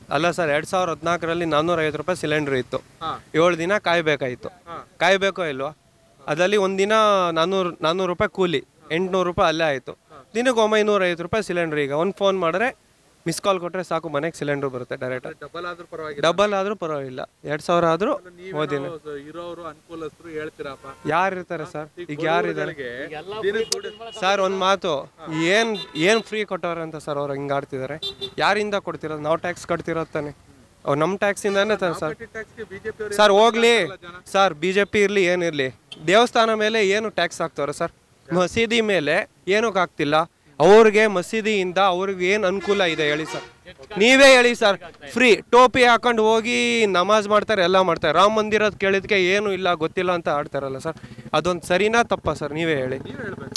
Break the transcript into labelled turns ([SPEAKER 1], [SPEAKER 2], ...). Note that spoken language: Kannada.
[SPEAKER 1] ಅಲ್ಲ ಸರ್ ಎರಡು ಸಾವಿರದ ಹದಿನಾಲ್ಕರಲ್ಲಿ ನಾನ್ನೂರ ಐವತ್ತು ರೂಪಾಯಿ ಸಿಲಿಂಡರ್ ಇತ್ತು
[SPEAKER 2] ಹಾ.
[SPEAKER 1] ಏಳು ದಿನ ಕಾಯಬೇಕಾಯಿತು ಕಾಯಬೇಕೋ ಇಲ್ವಾ ಅದರಲ್ಲಿ ಒಂದಿನ ನಾನ್ನೂರು ನಾನ್ನೂರು ರೂಪಾಯಿ ಕೂಲಿ ಎಂಟುನೂರು ರೂಪಾಯಿ ಅಲ್ಲೇ ಆಯಿತು ದಿನಕ್ಕೆ ಒಂಬೈನೂರ ಐವತ್ತು ರೂಪಾಯಿ ಸಿಲಿಂಡರ್ ಈಗ ಒಂದು ಫೋನ್ ಮಾಡಿದ್ರೆ ಮಿಸ್ ಕಾಲ್ ಕೊಟ್ಟರೆ ಸಾಕು ಮನೆಗೆ ಸಿಲಿಂಡರ್ ಬರುತ್ತೆ ಡೈರೆಕ್ಟ್
[SPEAKER 2] ಡಬಲ್ ಆದ್ರೂ ಪರವಾಗಿಲ್ಲ
[SPEAKER 1] ಡಬಲ್ ಆದರೂ ಪರವಾಗಿಲ್ಲ ಎರಡು ಸಾವಿರ ಆದರೂ ಓದಿನ
[SPEAKER 2] ನೀವು ಇರೋರು ಅನುಕೂಲಸ್ಥರು ಹೇಳ್ತೀರಪ್ಪ
[SPEAKER 1] ಯಾರು ಇರ್ತಾರೆ ಸರ್ ಈಗ ಯಾರು ಇದ್ದಾರೆ
[SPEAKER 2] ಬಡವರುಗಳಿಗೆ ದಿನಕ್ಕೆ ದುಡ್ಡು-
[SPEAKER 1] ಸರ್ ಒಂದು ಮಾತು ಏನು ಏನು ಫ್ರೀ ಕೊಟ್ಟವ್ರೆ ಅಂತ ಸರ್ ಅವ್ರು ಹಿಂಗೆ ಆಡ್ತಿದ್ದಾರೆ ಯಾರಿಂದ ಕೊಡ್ತಿರೋದು ನಾವು ಟ್ಯಾಕ್ಸ್ ಕಟ್ತಿರೋದು ತಾನೆ ಅವ್ರು ನಮ್ಮ ಟ್ಯಾಕ್ಸಿಂದಾನೇ ತಾನೆ ಸರ್
[SPEAKER 2] property tax ಗೆ BJP ಅವ್ರು
[SPEAKER 1] ಸರ್ ಹೋಗ್ಲಿ ಸರ್ ಬಿ ಜೆ ಪಿ ಇರಲಿ ಏನಿರಲಿ ದೇವಸ್ಥಾನ ಮೇಲೆ ಏನು ಟ್ಯಾಕ್ಸ್ ಹಾಕ್ತವ್ರೆ ಸರ್ ಮಸೀದಿ ಮೇಲೆ ಏನಕ್ಕೆ ಹಾಕ್ತಿಲ್ಲ ಅವ್ರಿಗೆ ಮಸೀದಿಯಿಂದ ಅವ್ರಿಗೆ ಏನು ಅನುಕೂಲ ಇದೆ ಹೇಳಿ ಸರ್ ನೀವೇ ಹೇಳಿ ಸರ್ ಫ್ರೀ ಟೋಪಿ ಹಾಕೊಂಡು ಹೋಗಿ ನಮಾಜ್ ಮಾಡ್ತಾರೆ ಎಲ್ಲ ಮಾಡ್ತಾರೆ ರಾಮ ಮಂದಿರದ ಕೇಳಿದ್ಕೆ ಏನು ಇಲ್ಲ ಗೊತ್ತಿಲ್ಲ ಅಂತ ಆಡ್ತಾರಲ್ಲ ಸರ್ ಅದೊಂದು ಸರಿನಾ ತಪ್ಪ ಸರ್ ನೀವೇ ಹೇಳಿ
[SPEAKER 2] ನೀವ್ ಹೇಳ್ಬೇಕು